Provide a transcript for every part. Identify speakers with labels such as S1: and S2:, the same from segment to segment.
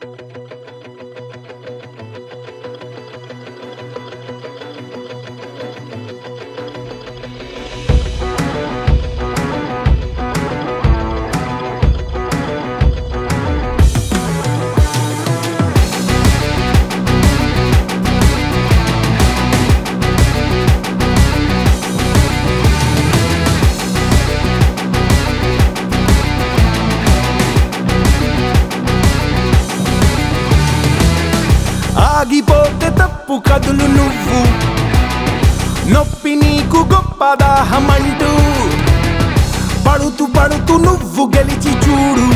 S1: ఆగిపోతే తప్పు కదులు నువ్వు నొప్పి నీకు గొప్ప దాహమంటూ పడుతూ పడుతూ నువ్వు గెలిచి చూడు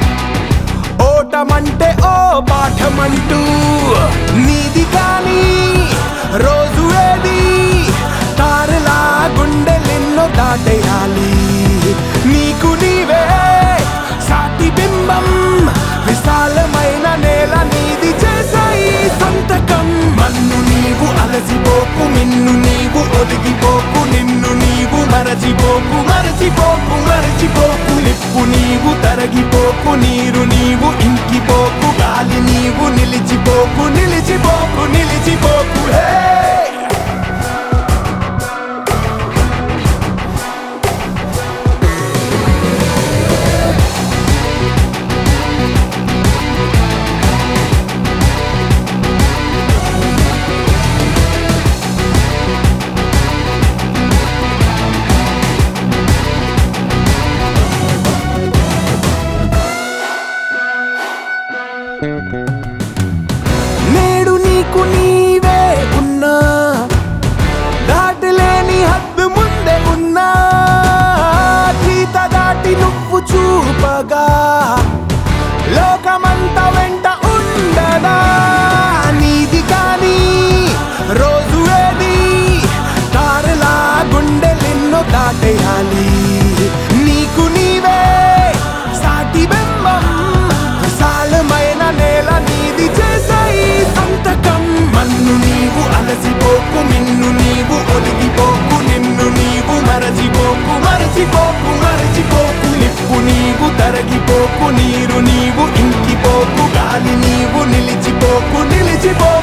S1: ఓటమంటే ఓ పాఠమంటూ నీది కానీ రోజు ఏది తారలా గుండెలెన్నో దాటేయాలి నీకు నీవే సాటి బింబం విశాలమైన నేల నీది చేసాయి సంతకం మన్ను నీవు అలసిపోకు నిన్ను నీవు ఒదిగిపోకు నిన్ను నీవు మరచిపోకు మరచిపోకు మరచిపోకు నిప్పు నీవు తరగిపోకు నీరు నీవు ఇంకిపోకు గాలి నీవు నిలిచిపోకు నిలిచిపోకు నిలిచిపోకు హే నేడు నీకు నీవే ఉన్నా దాటలేని హద్దు ముందే ఉన్నా గీత దాటి నువ్వు చూపగా లోకమంతా వెంట ఉండదా నీది కానీ రోజు ఏది తారలా గుండెలెన్నో దాటేయాలి నీకు నీవే సాటి బెంబం విశాలమైన నేల నీది చేసాయి సంతకం మన్ను నీవు అలసిపోకు నిన్ను నీవు ఒలిగిపోకు నిన్ను నీవు మరచిపోకు మరచిపోకు మరచిపోకు నిప్పు నీవు తరగిపోకు నీరు నీవు ఇంకిపోకు గాలి నీవు నిలిచిపోకు నిలిచిపో